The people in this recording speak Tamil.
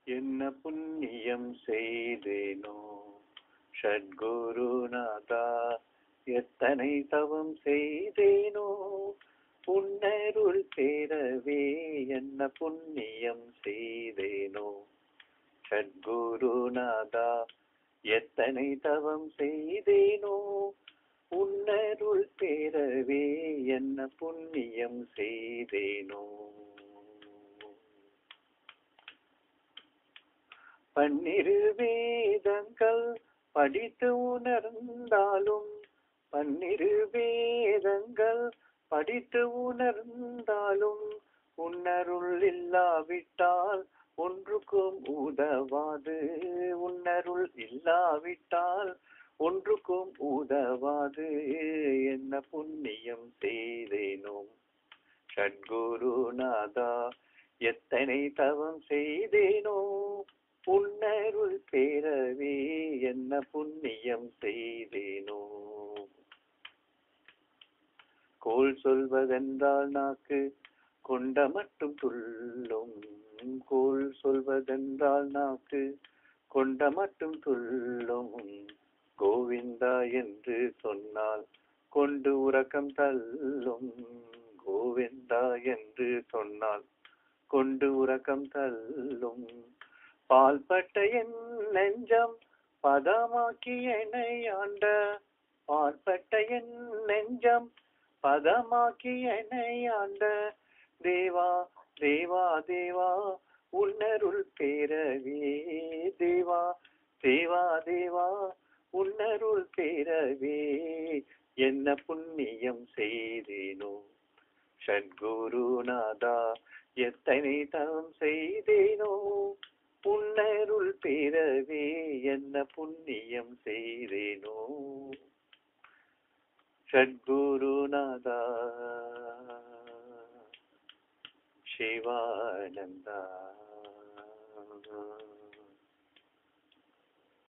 என்ன புண்ணியம் செய்தேனோ ஷட்குருநாதா எத்தனை தவம் செய்தேனோ உன்னருள் பெறவே என்ன புண்ணியம் செய்தேனோ ஷட்குருநாதா எத்தனை தவம் செய்தேனோ உன்னருள் பெறவே என்ன புண்ணியம் செய்தேனோ பன்னிரு வேதங்கள் படித்து உணர்ந்தாலும் பன்னிரு வேதங்கள் படித்து உணர்ந்தாலும் உன்னருள் இல்லாவிட்டால் ஒன்றுக்கும் உதவாது உன்னருள் இல்லாவிட்டால் ஒன்றுக்கும் உதவாது என்ன புண்ணியம் செய்தேனோ ஷட்குருநாதா எத்தனை தவம் செய்தேனோ உன்னருள் பெறவே என்ன புண்ணியம் செய்தேனோ கோல் சொல்வதென்றால் நாக்கு கொண்ட மட்டும் துள்ளும் கோல் சொல்வதென்றால் நாக்கு கொண்ட மட்டும் துள்ளும் கோவிந்தா என்று சொன்னால் கொண்டு உறக்கம் தள்ளும் கோவிந்தா என்று சொன்னால் கொண்டு உறக்கம் தள்ளும் பால்பட்ட என் நெஞ்சம் பதமாக்கி என்னை ஆண்ட பால்பட்ட என் நெஞ்சம் பதமாக்கி என்னை ஆண்ட தேவா தேவா தேவா உன்னருள் பேரவே தேவா தேவா தேவா உன்னருள் பேரவே என்ன புண்ணியம் செய்தேனோ ஷட்குருநாதா எத்தனை தவம் செய்தேனோ உன்னருள் பெறவே என்ன புண்ணியம் செய்தேனோ ஷட்குருநாதா சிவானந்தா